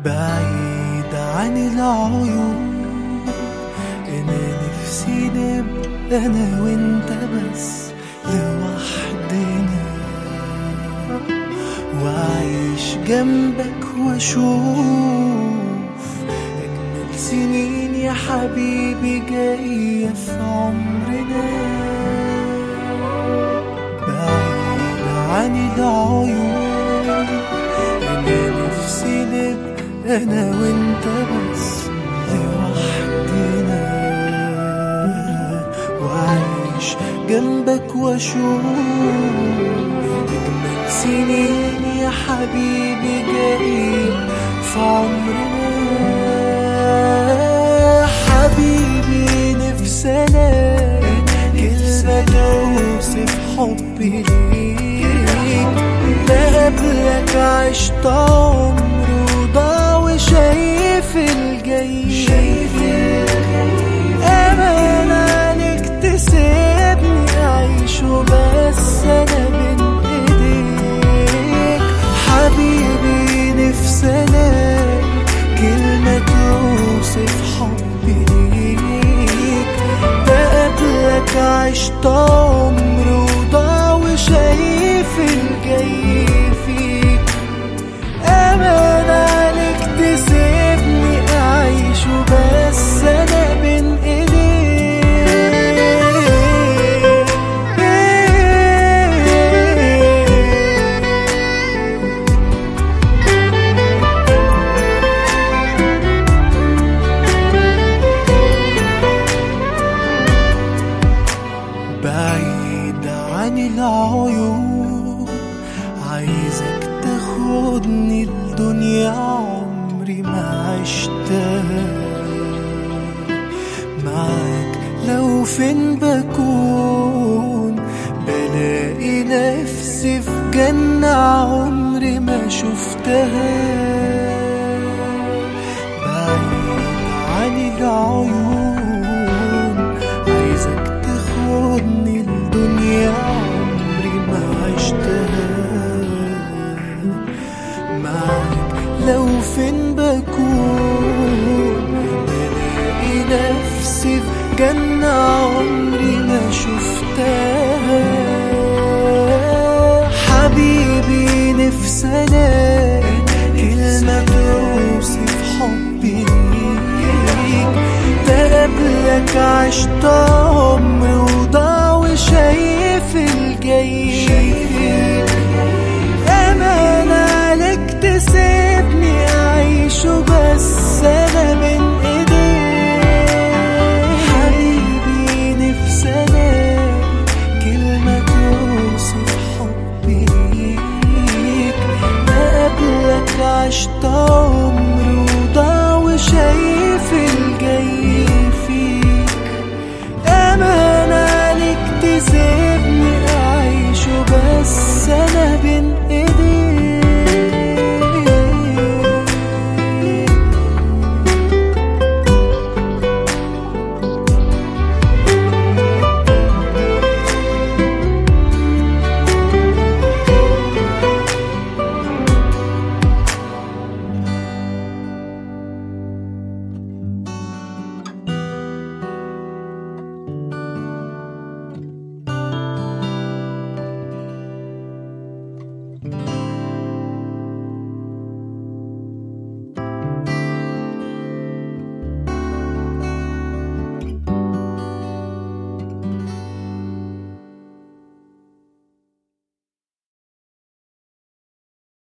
بعيد عن العيون انا نفسي نبقى انا وانت بس لوحدنا واعيش جنبك واشوف اجمل سنين يا حبيبي جايه في عمرنا بعيد عن العيون انا نفسي نبقى انا وانت بس لوحدنا واعيش جنبك واشوف اجمل سنين يا حبيبي جاي في عمرنا حبيبي نفسي الاقي كلمة توصف حبي ليك لا قبلك عشت عمري وضاع وشايف الجاي أمان عليك تسيبني أعيش وبس أنا بين إيديك حبيبي نفسي ألاقي كلمة توصف حبي ليك ده قبلك عشت عمري وضاع وشايف الجاي فيك أمان عليك تسيبني أعيش وبس أنا بين إيديك بعيد عن العيون عايزك تاخدني الدنيا عمري ما عشتها معاك لو فين بكون بلاقي نفسي في جنة عمري ما شفتها بعيد عن العيون عايزك تاخدني الدنيا عمري ما عشتها معاك لو فين بكون بلاقي نفسي في جنة عمري ما شفتها حبيبي نفسي الاقي كلمة توصف حبي ليك ده قبلك عشت عمري وضاع وشايف الجاي أمان عليك تسيبني أعيش وبس أنا من إيديك حبيبي نفسي ألاقي كلمة توصف حبي ليك ده قبلك عشت عمري وضاع وشايف الجاي